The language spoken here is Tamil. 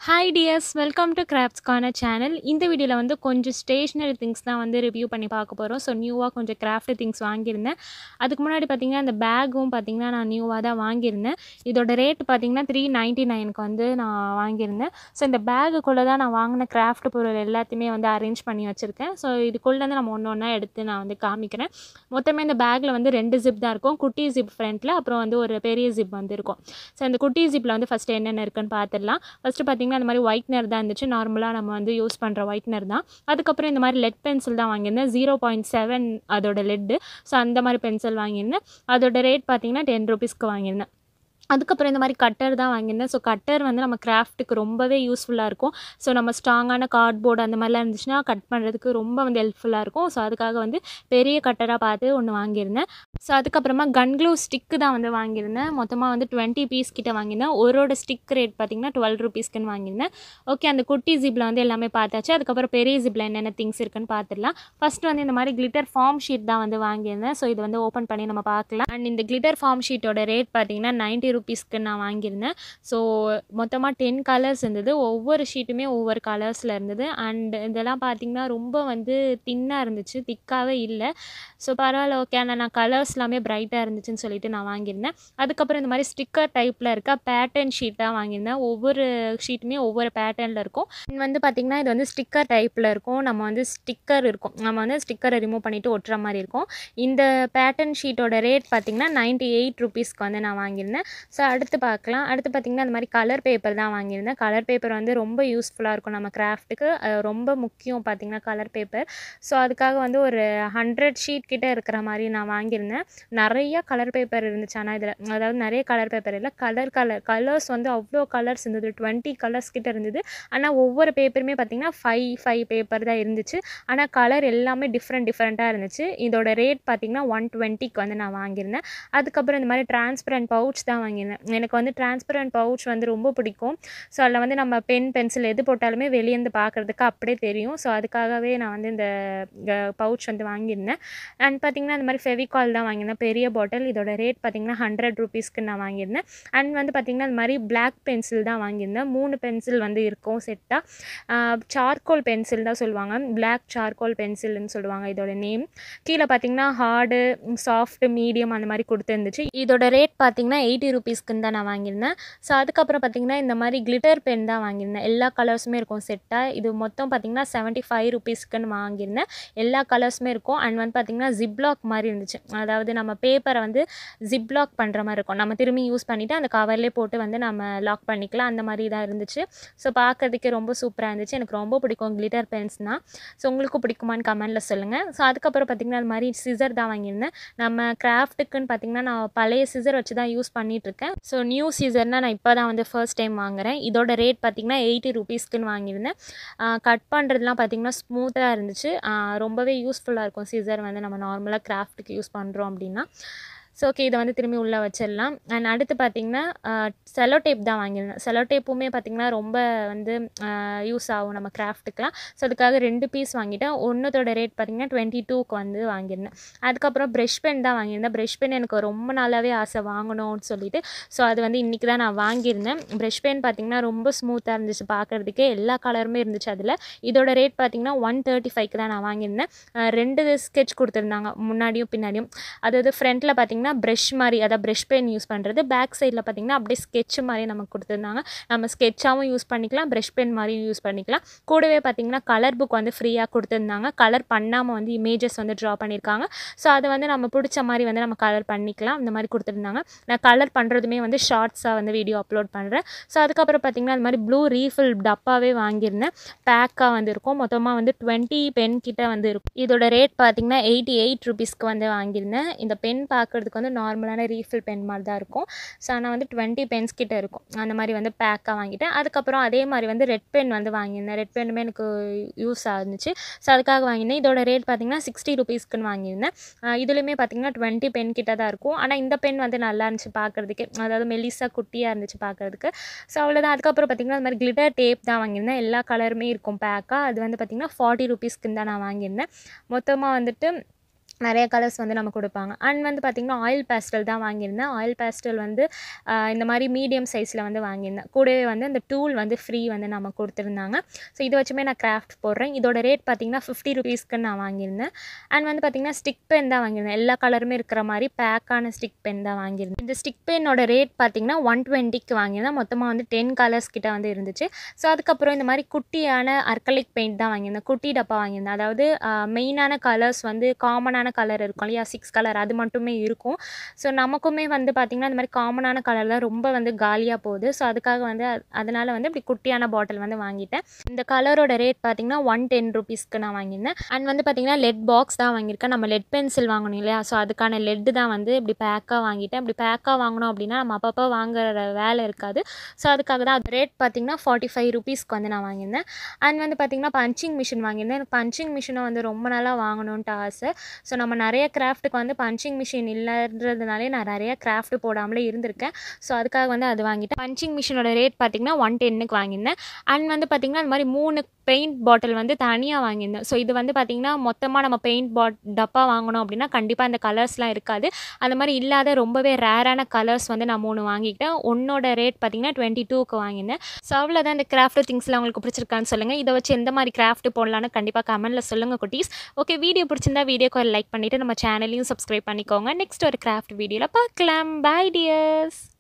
ஹாய் டியர்ஸ் வெல்கம் டு கிராஃப்ட்ஸ்க்கான சேனல் இந்த வீடியோவில் வந்து கொஞ்சம் ஸ்டேஷ்னரி திங்ஸ் தான் வந்து ரிவ்யூ பண்ணி பார்க்க போகிறோம் ஸோ நியூவாக கொஞ்சம் கிராஃப்ட் திங்ஸ் வாங்கியிருந்தேன் அதுக்கு முன்னாடி பார்த்தீங்கன்னா இந்த பேக்கும் பார்த்தீங்கன்னா நான் நியூவாக தான் வாங்கியிருந்தேன் இதோட ரேட் பார்த்தீங்கன்னா த்ரீ நைன்ட்டி நைனுக்கு வந்து நான் வாங்கியிருந்தேன் ஸோ இந்த பேகுக்குள்ளே தான் நான் வாங்கின கிராஃப்ட் பொருள் எல்லாத்தையுமே வந்து அரேஞ்ச் பண்ணி வச்சுருக்கேன் ஸோ இதுக்குள்ளேருந்து நம்ம ஒன்று ஒன்றா எடுத்து நான் வந்து காமிக்கிறேன் மொத்தமே இந்த பேக்கில் வந்து ரெண்டு ஜிப் தான் இருக்கும் குட்டி ஜிப் ஃப்ரண்ட்டில் அப்புறம் வந்து ஒரு பெரிய ஜிப் வந்து இருக்கும் ஸோ இந்த குட்டி ஜிப்பில் வந்து ஃபஸ்ட்டு என்னென்ன இருக்குன்னு பார்த்துடலாம் ஃபஸ்ட்டு பார்த்தீங்கன்னா அந்த மாதிரி ஒயிட்னர் தான் இருந்துச்சு நார்மலாக நம்ம வந்து யூஸ் பண்ணுற ஒயிட்னர் தான் அதுக்கப்புறம் இந்த மாதிரி லெட் பென்சில் தான் வாங்கியிருந்தேன் ஜீரோ பாயிண்ட் செவன் அதோட லெட்டு ஸோ அந்த மாதிரி பென்சில் வாங்கியிருந்தேன் அதோட ரேட் பார்த்தீங்கன்னா டென் ருபீஸ்க்கு வாங்கியிருந்தேன் அதுக்கப்புறம் இந்த மாதிரி கட்டர் தான் வாங்கியிருந்தேன் ஸோ கட்டர் வந்து நம்ம கிராஃப்ட்டுக்கு ரொம்பவே யூஸ்ஃபுல்லாக இருக்கும் ஸோ நம்ம ஸ்ட்ராங்கான கார்ட்போர்டு அந்த மாதிரிலாம் இருந்துச்சுன்னா கட் பண்ணுறதுக்கு ரொம்ப வந்து ஹெல்ப்ஃபுல்லாக இருக்கும் ஸோ அதுக்காக வந்து பெரிய கட்டராக பார்த்து ஒன்று வாங்கியிருந்தேன் ஸோ அதுக்கப்புறமா கன் க்ளூ ஸ்டிக்கு தான் வந்து வாங்கியிருந்தேன் மொத்தமாக வந்து டுவெண்ட்டி பீஸ் கிட்ட வாங்கியிருந்தேன் ஒரோட ஸ்டிக் ரேட் பார்த்திங்கன்னா டுவெல் ருபீஸ்க்குன்னு வாங்கியிருந்தேன் ஓகே அந்த குட்டி ஜிப்பில் வந்து எல்லாமே பார்த்தாச்சு அதுக்கப்புறம் பெரிய ஜிப்பில் என்னென்ன திங்ஸ் இருக்குன்னு பார்த்துடலாம் ஃபஸ்ட்டு வந்து இந்த மாதிரி கிளிட்டர் ஃபார்ம் ஷீட் தான் வந்து வாங்கியிருந்தேன் ஸோ இது வந்து ஓப்பன் பண்ணி நம்ம பார்க்கலாம் அண்ட் இந்த கிளிட்டர் ஃபார்ம் ஷீட்டோட ரேட் பார்த்திங்கன்னா நைன்ட்டி ருபீஸ்க்கு நான் வாங்கியிருந்தேன் ஸோ மொத்தமாக டென் கலர்ஸ் இருந்தது ஒவ்வொரு ஷீட்டுமே ஒவ்வொரு கலர்ஸில் இருந்தது அண்ட் இதெல்லாம் பார்த்திங்கன்னா ரொம்ப வந்து தின்னாக இருந்துச்சு திக்காகவே இல்லை ஸோ பரவாயில்ல ஓகே ஆனால் நான் கலர்ஸ் எல்லாமே பிரைட்டாக இருந்துச்சுன்னு சொல்லிட்டு நான் வாங்கியிருந்தேன் அதுக்கப்புறம் இந்த மாதிரி ஸ்டிக்கர் டைப்பில் இருக்க பேட்டர்ன் ஷீட் தான் வாங்கியிருந்தேன் ஒவ்வொரு ஷீட்டுமே ஒவ்வொரு பேட்டர்னில் இருக்கும் வந்து பார்த்திங்கன்னா இது வந்து ஸ்டிக்கர் டைப்பில் இருக்கும் நம்ம வந்து ஸ்டிக்கர் இருக்கும் நம்ம வந்து ஸ்டிக்கரை ரிமூவ் பண்ணிவிட்டு ஒட்டுற மாதிரி இருக்கும் இந்த பேட்டர்ன் ஷீட்டோட ரேட் பார்த்திங்கன்னா நைன்ட்டி எயிட் ருபீஸ்க்கு வந்து நான் வாங்கியிருந்தேன் ஸோ அடுத்து பார்க்கலாம் அடுத்து பார்த்திங்கன்னா இந்த மாதிரி கலர் பேப்பர் தான் வாங்கியிருந்தேன் கலர் பேப்பர் வந்து ரொம்ப யூஸ்ஃபுல்லாக இருக்கும் நம்ம கிராஃப்ட்டுக்கு ரொம்ப முக்கியம் பார்த்திங்கன்னா கலர் பேப்பர் ஸோ அதுக்காக வந்து ஒரு ஹண்ட்ரட் ஷீட் கிட்டே இருக்கிற மாதிரி நான் வாங்கியிருந்தேன் நிறைய கலர் பேப்பர் இருந்துச்சு ஆனால் இதில் அதாவது நிறைய கலர் பேப்பர் இல்லை கலர் கலர் கலர்ஸ் வந்து அவ்வளோ கலர்ஸ் இருந்தது டுவெண்ட்டி கலர்ஸ் கிட்ட இருந்தது ஆனால் ஒவ்வொரு பேப்பருமே பார்த்திங்கன்னா ஃபைவ் ஃபைவ் பேப்பர் தான் இருந்துச்சு ஆனால் கலர் எல்லாமே டிஃப்ரெண்ட் டிஃப்ரெண்ட்டாக இருந்துச்சு இதோட ரேட் பார்த்திங்கன்னா ஒன் டுவெண்ட்டிக்கு வந்து நான் வாங்கியிருந்தேன் அதுக்கப்புறம் இந்த மாதிரி டிரான்ஸ்பரண்ட் பவுச் தான் வாங்கியிருந்தேன் எனக்கு வந்து டிரான்ஸ்பரண்ட் பவுச் வந்து ரொம்ப பிடிக்கும் ஸோ அதில் வந்து நம்ம பென் பென்சில் எது போட்டாலுமே வெளியேந்து பார்க்குறதுக்கு அப்படியே தெரியும் ஸோ அதுக்காகவே நான் வந்து இந்த பவுச் வந்து வாங்கியிருந்தேன் அண்ட் பார்த்திங்கன்னா இந்த மாதிரி ஃபெவிகால் தான் வாங்கியிருந்தேன் பெரிய பாட்டில் இதோட ரேட் பார்த்திங்கன்னா ஹண்ட்ரட் ருபீஸ்க்கு நான் வாங்கியிருந்தேன் அண்ட் வந்து பார்த்திங்கன்னா இந்த மாதிரி பிளாக் பென்சில் தான் வாங்கியிருந்தேன் மூணு பென்சில் வந்து இருக்கும் செட்டாக சார்கோல் பென்சில் தான் சொல்லுவாங்க பிளாக் சார்கோல் பென்சில்னு சொல்லுவாங்க இதோட நேம் கீழே பார்த்திங்கன்னா ஹார்டு சாஃப்ட் மீடியம் அந்த மாதிரி கொடுத்துருந்துச்சு இதோட ரேட் பார்த்திங்கன்னா எயிட்டி ருபீஸ்க்குன்னு தான் நான் வாங்கியிருந்தேன் ஸோ அதுக்கப்புறம் பார்த்திங்கன்னா இந்த மாதிரி கிளிட்டர் பென் தான் வாங்கியிருந்தேன் எல்லா கலர்ஸுமே இருக்கும் செட்டாக இது மொத்தம் பார்த்திங்கன்னா செவன்ட்டி ஃபைவ் ருபீஸ்க்குன்னு வாங்கியிருந்தேன் எல்லா கலர்ஸுமே இருக்கும் அண்ட் வந்து பார்த்திங்கன்னா ஜிப்லாக் மாதிரி இருந்துச்சு அதாவது நம்ம பேப்பரை வந்து ஜிப்லாக் பண்ணுற மாதிரி இருக்கும் நம்ம திரும்பி யூஸ் பண்ணிவிட்டு அந்த கவர்லேயே போட்டு வந்து நம்ம லாக் பண்ணிக்கலாம் அந்த மாதிரி தான் இருந்துச்சு ஸோ பார்க்குறதுக்கே ரொம்ப சூப்பராக இருந்துச்சு எனக்கு ரொம்ப பிடிக்கும் கிளிட்டர் பென்ஸ்னால் ஸோ உங்களுக்கும் பிடிக்குமான்னு கமெண்ட்டில் சொல்லுங்கள் ஸோ அதுக்கப்புறம் பார்த்திங்கன்னா அது மாதிரி சிசர் தான் வாங்கியிருந்தேன் நம்ம கிராஃப்ட்டுக்குன்னு பார்த்திங்கன்னா நான் பழைய சிசர் வச்சு தான் யூஸ் பண்ணிகிட்ருக்கேன் ஸோ நியூ சீசர்னால் நான் இப்போ தான் வந்து ஃபர்ஸ்ட் டைம் வாங்குகிறேன் இதோட ரேட் பார்த்திங்கன்னா எயிட்டி ருபீஸ்க்குன்னு வாங்கியிருந்தேன் கட் பண்ணுறதுலாம் பார்த்திங்கன்னா ஸ்மூத்தாக இருந்துச்சு ரொம்பவே யூஸ்ஃபுல்லாக இருக்கும் சீசர் வந்து நம்ம நார்மலாக கிராஃப்ட்டுக்கு யூஸ் பண்ணுறோம் அப்படின்னா ஸோ ஓகே இதை வந்து திரும்பி உள்ளே வச்சிடலாம் அண்ட் அடுத்து பார்த்திங்கன்னா செலோ டேப் தான் வாங்கியிருந்தேன் செலோ டேப்புமே பார்த்திங்கன்னா ரொம்ப வந்து யூஸ் ஆகும் நம்ம கிராஃப்ட்டுக்கெலாம் ஸோ அதுக்காக ரெண்டு பீஸ் வாங்கிட்டேன் ஒன்றதோட ரேட் பார்த்திங்கன்னா டுவெண்ட்டி டூக்கு வந்து வாங்கியிருந்தேன் அதுக்கப்புறம் ப்ரெஷ் பென் தான் வாங்கியிருந்தேன் ப்ரெஷ் பென் எனக்கு ரொம்ப நாளாகவே ஆசை வாங்கணும்னு சொல்லிட்டு ஸோ அது வந்து இன்றைக்கி தான் நான் வாங்கியிருந்தேன் ப்ரெஷ் பென் பார்த்திங்கன்னா ரொம்ப ஸ்மூத்தாக இருந்துச்சு பார்க்குறதுக்கே எல்லா கலருமே இருந்துச்சு அதில் இதோட ரேட் பார்த்திங்கன்னா ஒன் தேர்ட்டி ஃபைவ்க்கு தான் நான் வாங்கியிருந்தேன் ரெண்டு ஸ்கெட்ச் கொடுத்துருந்தாங்க முன்னாடியும் பின்னாடியும் அதாவது ஃப்ரண்ட்டில் பார்த்திங்கன்னா பார்த்திங்கன்னா ப்ரெஷ் மாதிரி அதாவது ப்ரெஷ் பென் யூஸ் பண்ணுறது பேக் சைடில் பார்த்திங்கன்னா அப்படியே ஸ்கெட்ச் மாதிரி நமக்கு கொடுத்துருந்தாங்க நம்ம ஸ்கெட்சாகவும் யூஸ் பண்ணிக்கலாம் ப்ரெஷ் பென் மாதிரியும் யூஸ் பண்ணிக்கலாம் கூடவே பார்த்திங்கன்னா கலர் புக் வந்து ஃப்ரீயாக கொடுத்துருந்தாங்க கலர் பண்ணாமல் வந்து இமேஜஸ் வந்து ட்ரா பண்ணியிருக்காங்க ஸோ அதை வந்து நம்ம பிடிச்ச மாதிரி வந்து நம்ம கலர் பண்ணிக்கலாம் இந்த மாதிரி கொடுத்துருந்தாங்க நான் கலர் பண்ணுறதுமே வந்து ஷார்ட்ஸாக வந்து வீடியோ அப்லோட் பண்ணுறேன் ஸோ அதுக்கப்புறம் பார்த்திங்கன்னா அது மாதிரி ப்ளூ ரீஃபில் டப்பாவே வாங்கியிருந்தேன் பேக்காக வந்து இருக்கும் மொத்தமாக வந்து டுவெண்ட்டி பென் கிட்ட வந்து இருக்கும் இதோட ரேட் பார்த்திங்கன்னா எயிட்டி எயிட் ருபீஸ்க்கு வந்து வாங்கியிருந்தேன் இந்த பென் பார்க்குறதுக்கு வந்து நார்மலான ரீஃபில் பென் மாதிரி தான் இருக்கும் ஸோ ஆனால் வந்து டுவெண்ட்டி பென்ஸ் கிட்ட இருக்கும் அந்த மாதிரி வந்து பேக்காக வாங்கிட்டேன் அதுக்கப்புறம் அதே மாதிரி வந்து ரெட் பென் வந்து வாங்கியிருந்தேன் ரெட் பென்னுமே எனக்கு யூஸ் ஆகுச்சு ஸோ அதுக்காக வாங்கியிருந்தேன் இதோட ரேட் பார்த்திங்கன்னா சிக்ஸ்டி ருபீஸ்க்குன்னு வாங்கியிருந்தேன் இதுலேயுமே பார்த்திங்கன்னா டுவெண்ட்டி பென் கிட்ட தான் இருக்கும் ஆனால் இந்த பென் வந்து நல்லா இருந்துச்சு பார்க்குறதுக்கு அதாவது மெலிசா குட்டியாக இருந்துச்சு பார்க்குறதுக்கு ஸோ அவ்வளோதான் அதுக்கப்புறம் பார்த்திங்கன்னா அது மாதிரி கிளிட்டர் டேப் தான் வாங்கியிருந்தேன் எல்லா கலருமே இருக்கும் பேக்காக அது வந்து பார்த்திங்கன்னா ஃபார்ட்டி ருபீஸ்க்குன்னு தான் நான் வாங்கியிருந்தேன் மொத்தமாக வந்துட்டு நிறைய கலர்ஸ் வந்து நம்ம கொடுப்பாங்க அண்ட் வந்து பார்த்திங்கன்னா ஆயில் பேஸ்டல் தான் வாங்கியிருந்தேன் ஆயில் பேஸ்டல் வந்து ஆஹ், இந்த மாதிரி மீடியம் சைஸில் வந்து வாங்கியிருந்தேன் கூடவே வந்து இந்த டூல் வந்து ஃப்ரீ வந்து நம்ம கொடுத்துருந்தாங்க ஸோ இதை வச்சுமே நான் கிராஃப்ட் போடுறேன் இதோட ரேட் பார்த்திங்கன்னா ஃபிஃப்டி ருபீஸ்க்கு நான் வாங்கியிருந்தேன் அண்ட் வந்து பார்த்திங்கன்னா ஸ்டிக் பென் தான் வாங்கியிருந்தேன் எல்லா கலருமே இருக்கிற மாதிரி பேக்கான ஸ்டிக் பென் தான் வாங்கியிருந்தேன் இந்த ஸ்டிக் பென்னோட ரேட் பார்த்திங்கன்னா ஒன் டுவெண்ட்டிக்கு வாங்கியிருந்தேன் மொத்தமாக வந்து டென் கலர்ஸ் கிட்ட வந்து இருந்துச்சு ஸோ அதுக்கப்புறம் இந்த மாதிரி குட்டியான அர்க்கலிக் பெயிண்ட் தான் வாங்கியிருந்தேன் குட்டி டப்பா வாங்கியிருந்தேன் அதாவது மெயினான கலர்ஸ் வந்து காமனான கலர் இருக்கும் இல்லையா சிக்ஸ் கலர் அது மட்டுமே இருக்கும் ஸோ நமக்குமே வந்து பார்த்திங்கன்னா இந்த மாதிரி காமனான கலர் தான் ரொம்ப வந்து காலியாக போகுது ஸோ அதுக்காக வந்து அ- அதனால வந்து இப்படி குட்டியான பாட்டில் வந்து வாங்கிட்டேன் இந்த கலரோட ரேட் பார்த்திங்கன்னா ஒன் டென் ருபீஸ்க்கு நான் வாங்கியிருந்தேன் அண்ட் வந்து பார்த்திங்கன்னா லெட் பாக்ஸ் தான் வாங்கியிருக்கேன் நம்ம லெட் பென்சில் வாங்கணும் இல்லையா ஸோ அதுக்கான லெட்டு தான் வந்து இப்படி பேக்காக வாங்கிட்டேன் இப்படி பேக்காக வாங்கினோம் அப்படின்னா நம்ம அப்பப்போ வாங்குற வேலை இருக்காது ஸோ அதுக்காக தான் அது ரேட் பார்த்திங்கன்னா ஃபார்ட்டி ஃபைவ் ருபீஸ்க்கு வந்து நான் வாங்கியிருந்தேன் அண்ட் வந்து பார்த்திங்கன்னா பஞ்சிங் மிஷின் வாங்கியிருந்தேன் எனக்கு பஞ்சிங் மிஷினை வந்து ரொம்ப நாளாக வாங்கணுன்ட்டு ஆசை ஸோ நம்ம நிறைய கிராஃப்ட்டுக்கு வந்து பஞ்சிங் மிஷின் இல்லைன்றதுனாலே நான் நிறைய கிராஃப்ட் போடாமலே இருந்திருக்கேன் ஸோ அதுக்காக வந்து அது வாங்கிட்டேன் பஞ்சிங் மிஷினோட ரேட் பார்த்திங்கன்னா ஒன் டென்னுக்கு வாங்கியிருந்தேன் அண்ட் வந்து பார்த்திங்கன்னா அந்த மாதிரி மூணு பெயிண்ட் பாட்டில் வந்து தனியாக வாங்கியிருந்தேன் ஸோ இது வந்து பார்த்திங்கன்னா மொத்தமாக நம்ம பெயிண்ட் பாட் டப்பா வாங்கணும் அப்படின்னா கண்டிப்பாக அந்த கலர்ஸ்லாம் இருக்காது அந்த மாதிரி இல்லாத ரொம்பவே ரேரான கலர்ஸ் வந்து நான் மூணு வாங்கிக்கிட்டேன் ஒன்னோட ரேட் பார்த்திங்கன்னா டுவெண்ட்டி டூக்கு வாங்கியிருந்தேன் ஸோ அவ்வளோதான் இந்த கிராஃப்ட் திங்ஸ்லாம் உங்களுக்கு பிடிச்சிருக்கான்னு சொல்லுங்கள் இதை வச்சு எந்த மாதிரி கிராஃப்ட் போடலான்னு கண்டிப்பாக கமெண்ட்டில் சொல்லுங்கள் குட்டீஸ் ஓகே வீடியோ பிடிச்சிருந்தா வீடியோக்கு ஒரு லைக் பண்ணிவிட்டு நம்ம சேனலையும் சப்ஸ்கிரைப் பண்ணிக்கோங்க நெக்ஸ்ட் ஒரு கிராஃப்ட் வீடியோவில் பார்க்கலாம் பை டியர்ஸ்